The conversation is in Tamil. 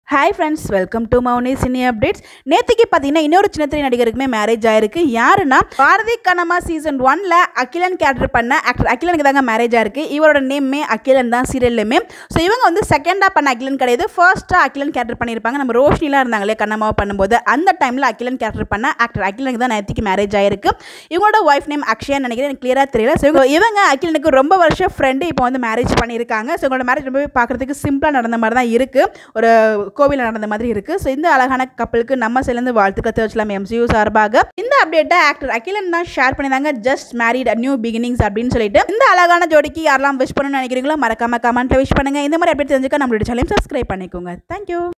hi friends welcome to Mouni cine updates நேற்றுக்கு பார்த்தீங்கன்னா இன்னொரு சின்ன திரை நடிகருக்குமே மேரேஜ் ஆயிருக்கு யாருன்னா பாரதி கனமா சீசன் ஒன்ல அகிலன் கேரக்டர் பண்ண ஆக்டர் அகிலனுக்கு தாங்க மேரேஜ் ஆயிருக்கு இவரோட நேமே அகிலன் தான் சீரியல்லையுமே ஸோ இவங்க வந்து செகண்டாக பண்ண அகிலன் கிடையாது ஃபர்ஸ்ட்டாக அகிலன் கேரக்டர் பண்ணியிருப்பாங்க நம்ம ரோஷினிலாம் இருந்தாங்களே கண்ணம்மாவை பண்ணும்போது அந்த டைமில் அகிலன் கேரக்டர் பண்ண ஆக்டர் அகிலனுக்கு தான் நேற்றுக்கு மேரேஜ் ஆயிருக்கு இவங்களோட ஒய்ஃப் நேம் அக்ஷயா நினைக்கிறேன் எனக்கு கிளியராக தெரியல ஸோ இவங்க அகிலனுக்கு ரொம்ப வருஷம் ஃப்ரெண்டு இப்போ வந்து மேரேஜ் பண்ணியிருக்காங்க ஸோ இவங்களோட மேரேஜ் ரொம்பவே பார்க்குறதுக்கு சிம்பிளாக நடந்த மாதிரி தான் இருக்குது ஒரு கோவிலில் நடந்த மாதிரி இருக்குது ஸோ இந்த அழகான கப்பலுக்கு நம்ம சேர்ந்து வாழ்த்துக்கள் தெரிவிச்சலாம் எம்சியூ சார்பாக இந்த அப்டேட்டை ஆக்டர் அகிலன் தான் ஷேர் பண்ணியிருந்தாங்க ஜஸ்ட் மேரிட் நியூ பிகினிங்ஸ் அப்படின்னு சொல்லிட்டு இந்த அழகான ஜோடிக்கு யாரெல்லாம் விஷ் பண்ணணும்னு நினைக்கிறீங்களோ மறக்காம கமெண்ட்ல விஷ் பண்ணுங்க இந்த மாதிரி அப்டேட் தெரிஞ்சுக்க நம்மளோட சேனலையும் சப்ஸ்கிரைப் பண்ணிக்கோங்க தேங்க்யூ